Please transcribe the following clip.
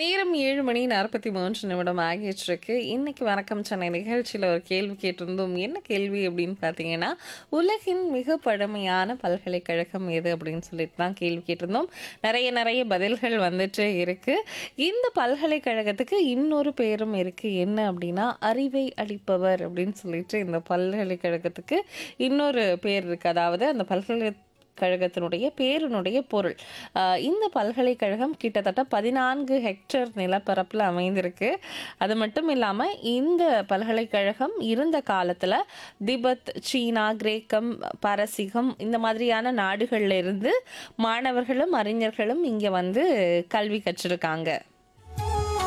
நேரம் 7 மணி 43 நிமிடம் ஆகியிட்டிருக்கு. இன்னைக்கு வணக்கம் சென்னை நிகழ்ச்சியில ஒரு கேள்வி கேட்டிருந்தோம். என்ன கேள்வி அப்படின்னு பார்த்தீங்கன்னா, உலகின் மிக பழமையான பல்கலைக்கழகம் எது? அப்படின்னு சொல்லிட்டு தான் கேள்வி கேட்டிருந்தோம். நெறைய நெறைய பதில்கள் வந்துட்டே இருக்கு. இந்த பல்கலைக்கழகத்துக்கு இன்னொரு பேரும் இருக்கு. என்ன அப்படின்னா, அறிவை அளிப்பவர் அப்படின்னு சொல்லிட்டு இந்த பல்கலைக்கழகத்துக்கு இன்னொரு பேர் இருக்கு. அதாவது அந்த பல்கலை கழகத்தினுடைய பேரினுடைய பொருள். அ இந்த பல்கலைக்கழகம் கிட்டத்தட்ட 14 ஹெக்டேர் நிலப்பரப்புல அமைந்திருக்கு. அது மட்டும் இல்லாம இந்த பல்கலைக்கழகம் இருந்த காலத்துல திபெத், சீனா, கிரேக்கம், பாரசீகம் இந்த மாதிரியான நாடுகள்ல இருந்து மாணவர்களும், அறிஞர்களும் இங்க வந்து கல்வி கற்றிருக்காங்க.